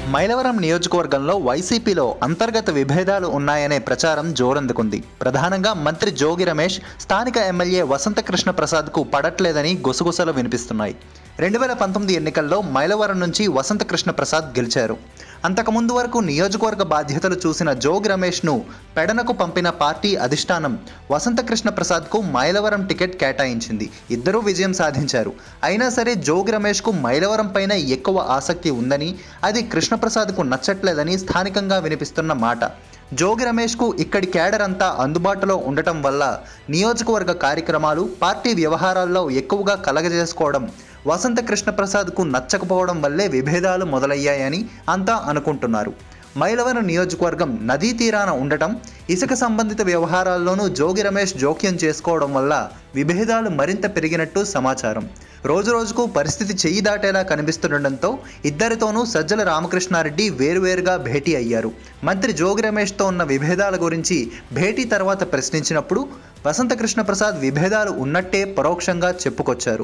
మైలవరం నియోజకవర్గంలో వైసీపీలో అంతర్గత విభేదాలు ఉన్నాయనే ప్రచారం జోరందుకుంది ప్రధానంగా మంత్రి జోగి రమేష్ స్థానిక ఎమ్మెల్యే వసంతకృష్ణ ప్రసాద్కు పడట్లేదని గుసగుసలు వినిపిస్తున్నాయి రెండు వేల పంతొమ్మిది ఎన్నికల్లో మైలవరం నుంచి వసంతకృష్ణ ప్రసాద్ గెలిచారు అంతకుముందు వరకు నియోజకవర్గ బాధ్యతలు చూసిన జోగి రమేష్ను పెడనకు పంపిన పార్టీ అధిష్టానం వసంతకృష్ణ ప్రసాద్కు మైలవరం టికెట్ కేటాయించింది ఇద్దరూ విజయం సాధించారు అయినా సరే జోగి రమేష్కు మైలవరం పైన ఎక్కువ ఆసక్తి ఉందని అది కృష్ణప్రసాద్కు నచ్చట్లేదని స్థానికంగా వినిపిస్తున్న మాట జోగి రమేష్కు ఇక్కడి కేడర్ అంతా అందుబాటులో ఉండటం వల్ల నియోజకవర్గ కార్యక్రమాలు పార్టీ వ్యవహారాల్లో ఎక్కువగా కలగజేసుకోవడం వసంత కృష్ణప్రసాద్కు నచ్చకపోవడం వల్లే విభేదాలు మొదలయ్యాయని అంతా అనుకుంటున్నారు మైలవరం నియోజకవర్గం నదీ తీరాన ఉండటం ఇసుక సంబంధిత వ్యవహారాల్లోనూ జోగి రమేష్ జోక్యం చేసుకోవడం వల్ల విభేదాలు మరింత పెరిగినట్టు సమాచారం రోజురోజుకు పరిస్థితి చెయ్యి దాటేలా కనిపిస్తుండటంతో ఇద్దరితోనూ సజ్జల రామకృష్ణారెడ్డి వేరువేరుగా భేటీ అయ్యారు మంత్రి జోగి రమేష్తో ఉన్న విభేదాల గురించి భేటీ తర్వాత ప్రశ్నించినప్పుడు వసంతకృష్ణ ప్రసాద్ విభేదాలు ఉన్నట్టే పరోక్షంగా చెప్పుకొచ్చారు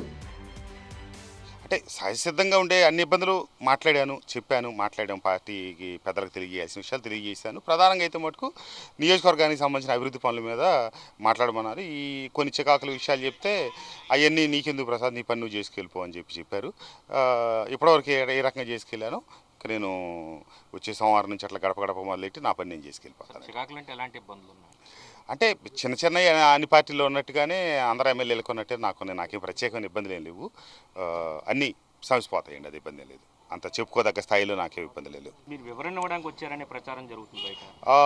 అంటే సహజసిద్ధంగా ఉండే అన్ని ఇబ్బందులు మాట్లాడాను చెప్పాను మాట్లాడాను పార్టీకి పెద్దలకు తెలియజేయాల్సిన విషయాలు తెలియజేశాను ప్రధానంగా అయితే మటుకు నియోజకవర్గానికి సంబంధించిన అభివృద్ధి పనుల మీద మాట్లాడమన్నారు ఈ కొన్ని చికాకుల విషయాలు చెప్తే అవన్నీ నీకెందుకు ప్రసాద్ నీ పని నువ్వు చేసుకెళ్ళిపో అని చెప్పి చెప్పారు ఆ, ఇప్పటివరకు ఏ ఏ రకంగా చేసుకెళ్ళాను ఇక నేను వచ్చే సోమవారం నుంచి అట్లా గడప గడప మొదలెట్టి నా పని నేను చేసుకెళ్ళిపోతాను చికాకులు అంటే ఎలాంటి ఇబ్బందులు ఉన్నాయి అంటే చిన్న చిన్న అన్ని పార్టీల్లో ఉన్నట్టుగానే అందరు ఎమ్మెల్యేలకు ఉన్నట్టే నాకు నాకేం ప్రత్యేకమైన ఇబ్బందులు ఏం లేవు ఆ, అన్నీ సమసిపోతాయండి అది ఇబ్బంది ఏం లేదు అంత చెప్పుకోదగ్గ స్థాయిలో నాకేం ఇబ్బంది లేదు మీరు వివరణ ఇవ్వడానికి వచ్చారనే ప్రచారం జరుగుతుంది బయట ఆ,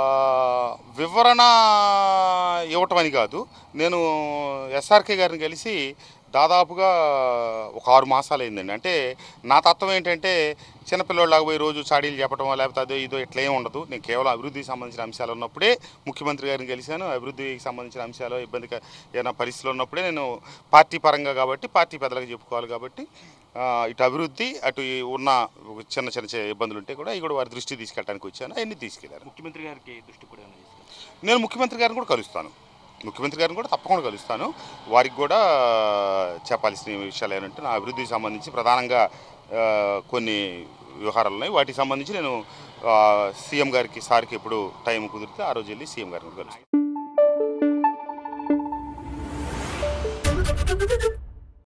వివరణ ఇవ్వటం అని కాదు నేను ఎస్ఆర్కే గారిని కలిసి దాదాపుగా ఒక ఆరు మాసాలు అయిందండి అంటే నా తత్వం ఏంటంటే చిన్నపిల్లలాగా పోయి రోజు చాడీలు చెప్పడం లేకపోతే అదో ఇదో ఇట్లా ఏం ఉండదు నేను కేవలం అభివృద్ధికి సంబంధించిన అంశాలు ఉన్నప్పుడే ముఖ్యమంత్రి గారిని కలిశాను అభివృద్ధికి సంబంధించిన అంశాలు ఇబ్బంది ఏదైనా పరిస్థితులు ఉన్నప్పుడే నేను పార్టీ పరంగా కాబట్టి పార్టీ పెద్దలకు చెప్పుకోవాలి కాబట్టి ఆ, ఇటు అభివృద్ధి అటు ఈ ఉన్న చిన్న చిన్న చిన్న ఇబ్బందులు ఉంటే కూడా ఇవి కూడా వారి దృష్టికి తీసుకెళ్ళడానికి వచ్చాను అవన్నీ తీసుకెళ్లారు ముఖ్యమంత్రి గారికి దృష్టి కూడా ఏమైనా తీసుకెళ్ళారు నేను ముఖ్యమంత్రి గారిని కూడా కలుస్తాను ముఖ్యమంత్రి గారిని కూడా తప్పకుండా కలుస్తాను వారికి కూడా చెప్పాల్సిన విషయాలు ఏంటంటే నా అభివృద్ధికి సంబంధించి ప్రధానంగా ఆ, కొన్ని వ్యవహారాలు ఉన్నాయి వాటికి సంబంధించి నేను ఆ, సీఎం గారికి సార్కి ఎప్పుడు టైం కుదిరితే ఆ రోజు వెళ్ళి సీఎం గారిని కూడా కలుస్తాను